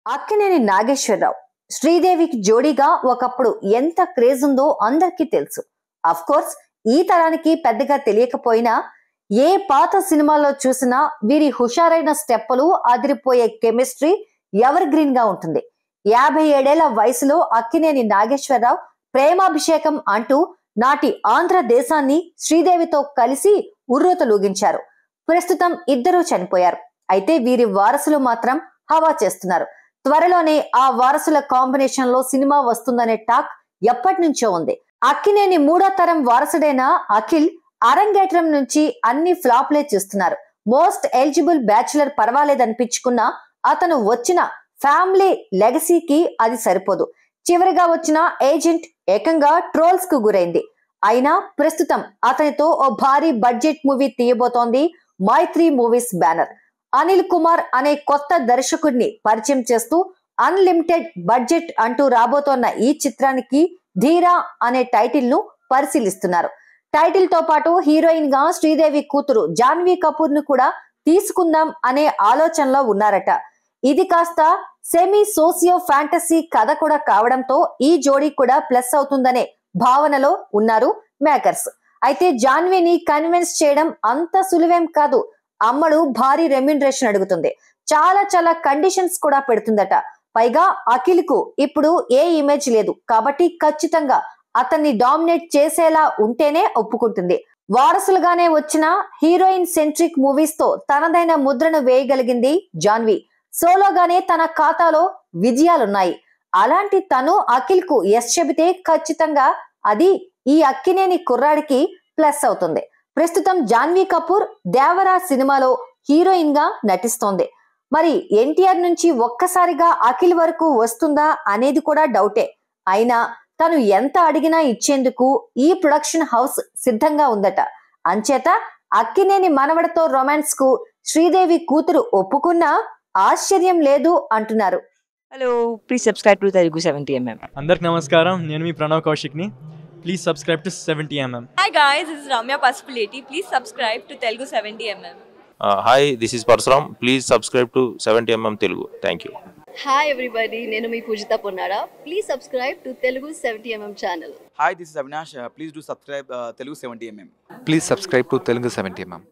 అక్కినేని నాగేశ్వరరావు శ్రీదేవికి జోడీగా ఒకప్పుడు ఎంత క్రేజ్ ఉందో అందరికీ తెలుసు అఫ్ కోర్స్ ఈ తరానికి పెద్దగా తెలియకపోయినా ఏ పాత సినిమాలో చూసినా వీరి హుషారైన స్టెప్పులు అదిరిపోయే కెమిస్ట్రీ ఎవర్ గ్రీన్ గా ఉంటుంది యాభై ఏడేళ్ల వయసులో అక్కినేని నాగేశ్వరరావు ప్రేమాభిషేకం అంటూ నాటి ఆంధ్ర దేశాన్ని శ్రీదేవితో కలిసి ఉర్రూతలూగించారు ప్రస్తుతం ఇద్దరూ చనిపోయారు అయితే వీరి వారసులు మాత్రం హవా చేస్తున్నారు త్వరలోనే ఆ వారసుల కాంబినేషన్ లో సినిమా వస్తుందనే టాక్ ఎప్పటి నుంచో ఉంది అక్కినేని మూడో తరం వారసుడైన అఖిల్ అరంగేట్రం నుంచి అన్ని ఫ్లాప్లే చూస్తున్నారు మోస్ట్ ఎలిజిబుల్ బ్యాచులర్ పర్వాలేదనిపించుకున్నా అతను వచ్చిన ఫ్యామిలీ లెగసీకి అది సరిపోదు చివరిగా వచ్చిన ఏజెంట్ ఏకంగా ట్రోల్స్ కు గురైంది అయినా ప్రస్తుతం అతనితో ఓ భారీ బడ్జెట్ మూవీ తీయబోతోంది మైత్రి మూవీస్ బ్యానర్ అనిల్ కుమార్ అనే కొత్త దర్శకుడిని పరిచయం చేస్తూ అన్లిమిటెడ్ బడ్జెట్ అంటూ రాబోతోన్న ఈ చిత్రానికి ధీరా అనే టైటిల్ ను పరిశీలిస్తున్నారు టైటిల్ తో పాటు హీరోయిన్ గా శ్రీదేవి కూతురు జాన్వీ కపూర్ ను కూడా తీసుకుందాం అనే ఆలోచనలో ఉన్నారట ఇది కాస్త సెమీ సోసియో ఫ్యాంటసీ కథ కూడా కావడంతో ఈ జోడీ కూడా ప్లస్ అవుతుందనే భావనలో ఉన్నారు మేకర్స్ అయితే జాన్వీని కన్విన్స్ చేయడం అంత సులువేం కాదు అమ్మడు భారీ రెమ్యునరేషన్ అడుగుతుంది చాలా చాలా కండిషన్స్ కూడా పెడుతుందట పైగా అఖిల్ కు ఇప్పుడు ఏ ఇమేజ్ లేదు కాబట్టి ఖచ్చితంగా అతన్ని డామినేట్ చేసేలా ఉంటేనే ఒప్పుకుంటుంది వారసులుగానే వచ్చిన హీరోయిన్ సెంట్రిక్ మూవీస్ తో తనదైన ముద్రను వేయగలిగింది జాన్వి సోలోగానే తన ఖాతాలో విజయాలున్నాయి అలాంటి తను అఖిల్ కు ఎస్ చెబితే ఖచ్చితంగా అది ఈ అక్కినేని కుర్రాడికి ప్లస్ అవుతుంది ప్రస్తుతం జాన్వీ కపూర్ దేవరా సినిమాలో హీరోయిన్ గా నటిస్తోంది మరి ఎన్టీఆర్ నుంచి ఒక్కసారిగా అఖిల్ వరకు వస్తుందా అనేది కూడా డౌటే అయినా తను ఎంత అడిగినా ఇచ్చేందుకు ఈ ప్రొడక్షన్ హౌస్ సిద్ధంగా ఉందట అంచేత అక్కినేని మనవడతో రొమాన్స్ కు శ్రీదేవి కూతురు ఒప్పుకున్నా ఆశ్చర్యం లేదు అంటున్నారు hello please subscribe to Telugu seventy MM అందరికి నమస్కారం నేను మీ ప్రణవ్ కౌశిక్ని please subscribe to seventy MM Hi guys, this is Ramya Pasupuleti. Please subscribe to Telugu 70mm. Hi this is Parashuram please subscribe to seventy MM Telugu thank you hi everybody నేను మీ Pujitha Ponnada please subscribe to Telugu seventy MM channel Hi, this is Avinash. Uh, please do subscribe uh, Telugu 70mm. Please subscribe to Telugu 70mm.